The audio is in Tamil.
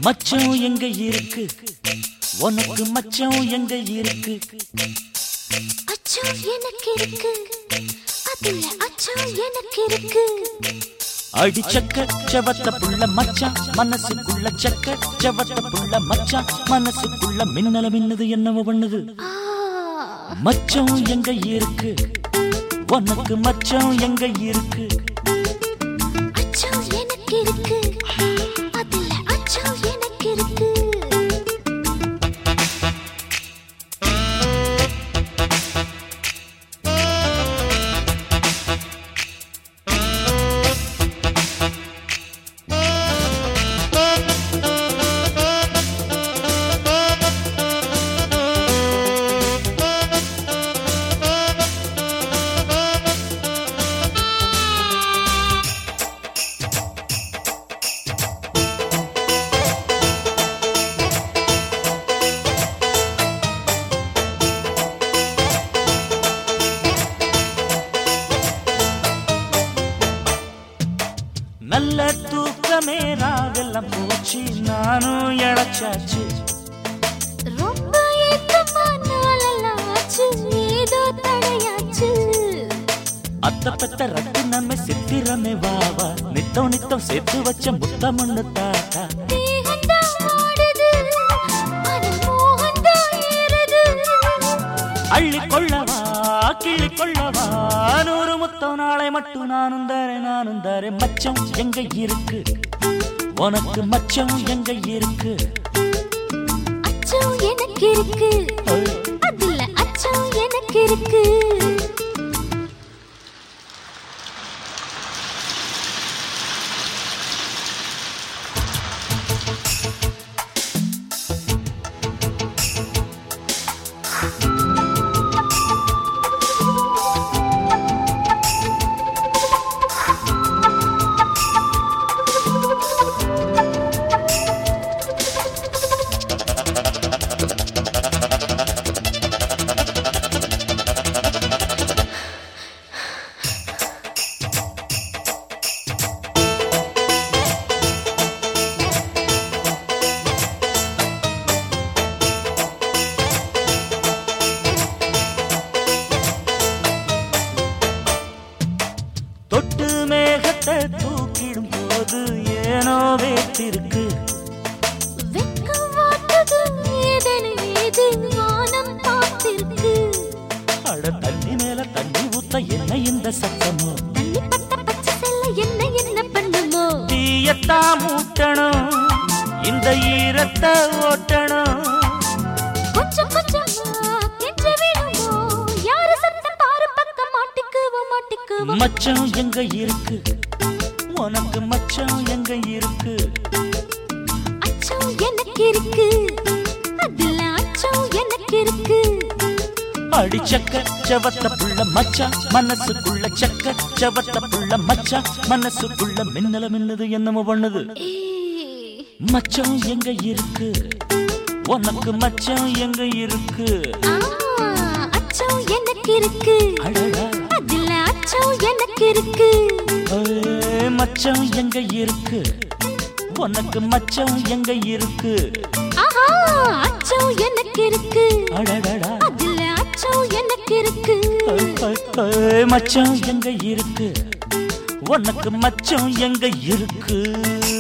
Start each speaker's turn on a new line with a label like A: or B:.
A: மச்சம் எங்க இருக்கு உனக்கு மச்சம் எங்க இருக்கு
B: அச்சோ எனக்கு இருக்கு அதுல அச்சோ எனக்கு இருக்கு
A: அடி சக்க செவத்த புள்ள மச்சான் மனசுக்குள்ள சக்க செவத்த புள்ள மச்சான் மனசுக்குள்ள மின்னல மின்னது என்னவோ பண்ணுது
B: ஆ,
A: மச்சம் எங்க இருக்கு உனக்கு மச்சம் எங்க இருக்கு
B: அச்சோ எனக்கு இருக்கு அதுல அச்சோ எனக்கு இருக்கு
A: நல்ல தூக்கமே ராவெல்லாம் போச்சு நானும் இழைச்சாச்சு
B: ரொம்ப ஏக்கமா நாளெல்லாம் ஆச்சு ஏதோ தடையாச்சு
A: அத்த பெத்த ரத்து நம்ம சித்திரமே வாவா நித்தம் நித்தம் சேர்த்து வச்ச முத்தமண்ணு தாத்தா
B: தேகந்தான் ஆடுது அது மோகந்தான் ஏறுது
A: அள்ளி கொள்ளவா கிள்ளி கொள்ளவா நூறு முத்தம் நாளை மட்டும் நானும் தாரேன் நானும் தாரேன் மச்சம் எங்க இருக்கு உனக்கு மச்சம் எங்க இருக்கு
B: அச்சோ எனக்கு இருக்கு அதுல அச்சோ எனக்கு இருக்கு
A: தொட்டு மேகத்தை தூக்கிடும் போது ஏனோ வேத்திருக்கு
B: வெக்கம் வாட்டுது ஏதேனு ஏது வானம் பார்த்திருக்கு
A: அட தண்ணி மேல தண்ணி ஊத்த என்ன இந்த சத்தமோ
B: தண்ணி பட்ட பச்சை செல்ல என்ன என்ன பண்ணுமோ
A: தீயத்தா மூட்டணும் இந்த ஈரத்தை ஓட்டணும்
B: கொஞ்சம் கொஞ்சமா கெஞ்ச வேணுமோ யாரு சத்தம் பாரு பக்கம் மாட்டிக்குவோம் மாட்டிக்குவோம்
A: மச்சம் எங்க இருக்கு உனக்கு மச்சம் எங்க இருக்கு
B: அச்சோ எனக்கு இருக்கு அதுல அச்சோ எனக்கு இருக்கு
A: அடி சக்க செவத்த புள்ள மச்சான் மனசுக்குள்ள சக்க செவத்த புள்ள மச்சான் மனசுக்குள்ள மின்னல மின்னது என்னமோ பண்ணுது
B: ஏய்,
A: மச்சம் எங்க இருக்கு உனக்கு மச்சம் எங்க இருக்கு
B: ஆ, அச்சோ எனக்கு இருக்கு
A: அடடா
B: அதுல அச்சோ எனக்கு இருக்கு
A: ஏய், மச்சம் எங்க இருக்கு உனக்கு மச்சம் எங்க இருக்கு
B: ஆஹா அச்சோ எனக்கு இருக்கு
A: அடடடா
B: அதுல அச்சோ எனக்கு இருக்கு
A: ஏய், ஏய், ஏய், மச்சம் எங்க இருக்கு உனக்கு மச்சம் எங்க இருக்கு